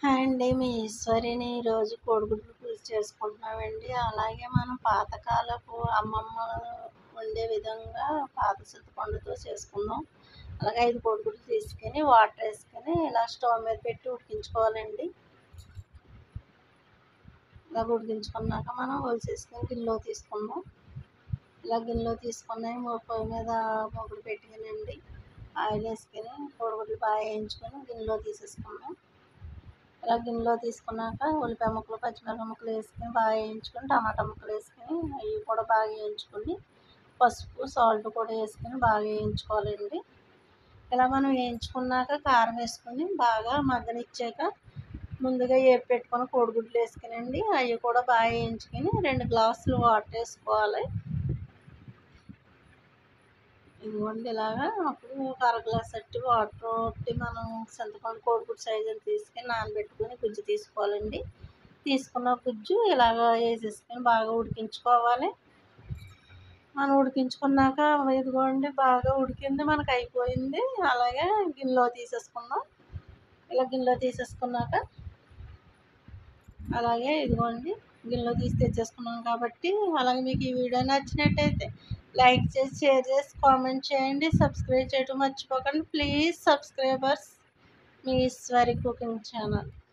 hi అండి మీ ఈశ్వరిని ఈరోజు కోడిగుడ్లు పులుసు చేసుకుంటున్నామండి అలాగే మనం పాతకాలపు అమ్మమ్మ వండే విధంగా పాత చింతపండుతో చేసుకుందాం అలాగే ఐదు కోడిగుడ్లు తీసుకొని వాటర్ వేసుకొని ఇలా స్టవ్ మీద పెట్టి ఉడికించుకోవాలండి ఇలా ఉడికించుకున్నాక మనం ఒలిసేసుకొని గిన్నెలో తీసుకుందాం ఇలా గిన్నెలో తీసుకున్నాయి పొయ్యి మీద మొగుడు పెట్టుకునండి ఆయిల్ వేసుకొని కోడిగుడ్లు బాగా వేయించుకొని గిన్నెలో తీసేసుకుందాం ఇలా గిన్నెలో తీసుకున్నాక ఉల్లిపాయ ముక్కలు పచ్చిమిరపకాయ ముక్కలు వేసుకొని బాగా వేయించుకొని టమాటా ముక్కలు వేసుకొని అవి కూడా బాగా వేయించుకొని పసుపు సాల్ట్ కూడా వేసుకొని బాగా వేయించుకోవాలండి ఇలా మనం వేయించుకున్నాక కారం వేసుకొని బాగా మగ్గనిచ్చాక ముందుగా వేపి పెట్టుకొని కోడిగుడ్లు వేసుకునండి అవి కూడా బాగా వేయించుకొని రెండు గ్లాసులు వాటర్ వేసుకోవాలి ఇదిగోండి ఇలాగా అప్పుడు ఒక అర గ్లాస్ అట్టి వాటర్ ఒకటి మనం చింతపండు కోడిగుడ్డు సైజులు తీసుకొని నానబెట్టుకొని గుజ్జు తీసుకోవాలండి తీసుకున్న గుజ్జు ఇలాగ వేసేసుకొని బాగా ఉడికించుకోవాలి మనం ఉడికించుకున్నాక ఇదిగోండి బాగా ఉడికింది మనకు అయిపోయింది అలాగే గిన్నెలో తీసేసుకుందాం ఇలా గిన్నెలో తీసేసుకున్నాక అలాగే ఇదిగోండి గిన్నెలో తీసి తెచ్చేసుకున్నాం కాబట్టి అలాగే మీకు ఈ వీడియో నచ్చినట్టయితే లైక్ చేసి షేర్ చేసి కామెంట్ చేయండి సబ్స్క్రైబ్ చేయడం మర్చిపోకండి ప్లీజ్ సబ్స్క్రైబర్స్ మీ ఈశ్వరి కుకింగ్ ఛానల్